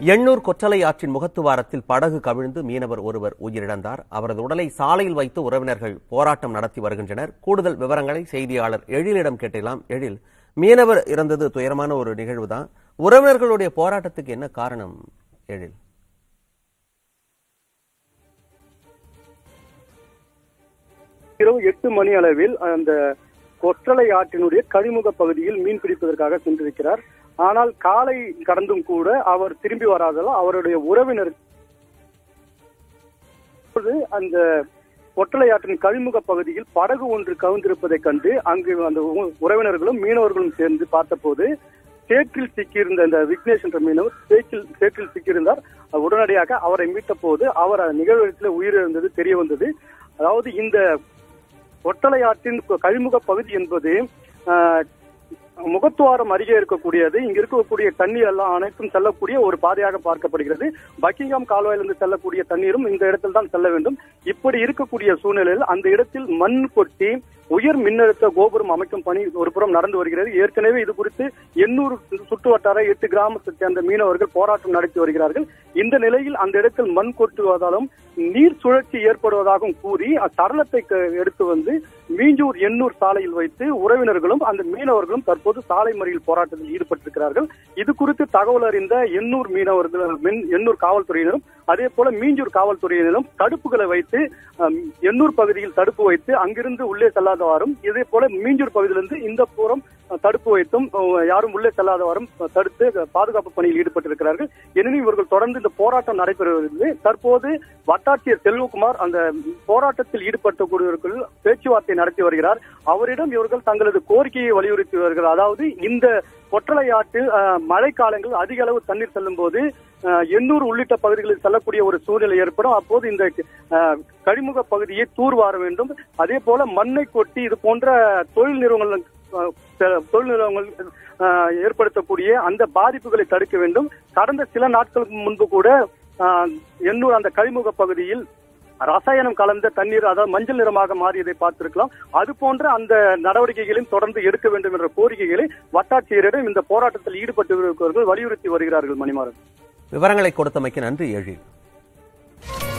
எண்ணூர் கொற்றலை ஆற்றின் முகத்துவாரத்தில் படகு கவிழ்ந்து மீனவர் ஒருவர் உயிரிழந்தார் அவரது உடலை சாலையில் வைத்து உறவினர்கள் போராட்டம் நடத்தி வருகின்றனர் கூடுதல் விவரங்களை செய்தியாளர் எழிலிடம் கேட்டலாம் எழில் மீனவர் இறந்தது துயரமான ஒரு நிகழ்வுதான் உறவினர்களுடைய போராட்டத்துக்கு என்ன காரணம் எழில் இரவு எட்டு மணி அளவில் அந்த கொற்றலை ஆற்றினுடைய கழிமுக பகுதியில் மீன் பிடிப்பதற்காக சென்றிருக்கிறார் ஆனால் காலை கடந்தும் கூட அவர் திரும்பி வராததால் அவருடைய உறவினர் இப்போது அந்த ஒற்றலை ஆற்றின் கழிமுக பகுதியில் படகு ஒன்று கவிழ்ந்திருப்பதைக் கண்டு அங்கு அந்த உ- உறவினர்களும் மீனவர்களும் சேர்ந்து பார்த்தபோது சேற்றில் சிக்கியிருந்த அந்த விக்னேஷ் என்ற மீனவர் சேற்றில் சேற்றில் சிக்கியிருந்தார் உடனடியாக அவரை மீட்ட போது அவர் அந்த நிகழ்வில் உயிரிழந்தது தெரிய வந்தது அதாவது இந்த ஒட்டலை ஆற்றின் கழிமுக பகுதி என்பது ஆஹ், முகத்துவாரம் அருகே இருக்கக்கூடியது இங்க இருக்கக்கூடிய தண்ணீர் எல்லாம் அனைத்தும் செல்லக்கூடிய ஒரு பாதையாக பார்க்கப்படுகிறது பக்கிங்ஹாம் கால்வாயிலிருந்து செல்லக்கூடிய தண்ணீரும் இந்த இடத்தில் தான் செல்ல வேண்டும் இப்படி இருக்கக்கூடிய சூழ்நிலையில் அந்த இடத்தில் மண் கொட்டி உயர் மின்னழுத்த கோபுரம் அமைக்கும் பணி ஒரு புறம் நடந்து வருகிறது ஏற்கனவே இது குறித்து எண்ணூறு சுற்று வட்டார எட்டு கிராமத்தைச் சேர்ந்த மீனவர்கள் போராட்டம் நடத்தி வருகிறார்கள் இந்த நிலையில் அந்த இடத்தில் மண் கொட்டுவதாலும் நீர் சுழற்சி ஏற்படுவதாகவும் கூறி அச்சடலத்தை க- எடுத்து வந்து மீஞ்சூர் எண்ணூர் சாலையில் வைத்து உறவினர்களும் அந்த மீனவர்களும் தற்போது சாலை மறியல் போராட்டத்தில் ஈடுபட்டிருக்கிறார்கள் இது குறித்து தகவல் அறிந்த எண்ணூர் மீனவர்கள் மின்- எண்ணூர் காவல்துறையினரும் அதே போல மீஞ்சூர் காவல்துறையினரும் தடுப்புகளை வைத்து அம், எண்ணூர் பகுதியில் தடுப்பு வைத்து அங்கிருந்து உள்ளே செல்லாதவாறும் இதே போல மீஞ்சூர் பகுதியிலிருந்து இந்த புறம் அஹ், தடுப்பு வைத்தும் அஹ், யாரும் உள்ளே செல்லாதவாறும் அஹ், தடுத்து அஹ், பாதுகாப்பு பணியில் ஈடுபட்டிருக்கிறார்கள் எனினும் இவர்கள் தொடர்ந்து இந்த போராட்டம் நடைபெறுகிறது தற்போது வட்டாட்சியர் செல்வகுமார் அந்த போராட்டத்தில் ஈடுபட்டக்கூடியவர்கள் பேச்சுவார்த்தை நடத்தி வருகிறார் அவரிடம் இவர்கள் தங்களது கோரிக்கையை வலியுறுத்தி வருகிறார் அதாவது இந்த கொற்றலை ஆற்றில் அஹ், மழைக்காலங்கள் அதிக அளவு தண்ணீர் செல்லும் போது அஹ், எண்ணூர் உள்ளிட்ட பகுதிகளில் செல்லக்கூடிய ஒரு சூழ்நிலை ஏற்படும் அப்போது இந்த அஹ், கழிமுக பகுதியை தூர்வார வேண்டும் அதே போல மண்ணை கொட்டி இது போன்ற தொழில் நிறுவனங்கள் அஹ், செ- தொழில் நிறுவனங்கள் அஹ், ஏற்படுத்தக்கூடிய அந்த பாதிப்புகளை தடுக்க வேண்டும் கடந்த சில நாட்களுக்கு முன்பு கூட அஹ், எண்ணூர் அந்த கழிமுக பகுதியில் ரசாயனம் கலந்த தண்ணீர் அதாவது மஞ்சள் நிறமாக மாறியதை பார்த்திருக்கலாம் அது போன்ற அந்த நடவடிக்கைகளையும் தொடர்ந்து எடுக்க வேண்டும் என்ற கோரிக்கைகளை வட்டாட்சியரிடம் இந்த போராட்டத்தில் ஈடுபட்டு இருக்கிறவர்கள் வலியுறுத்தி வருகிறார்கள் மணிமாறன் விவரங்களை கொடுத்தமைக்கு நன்றி எழில்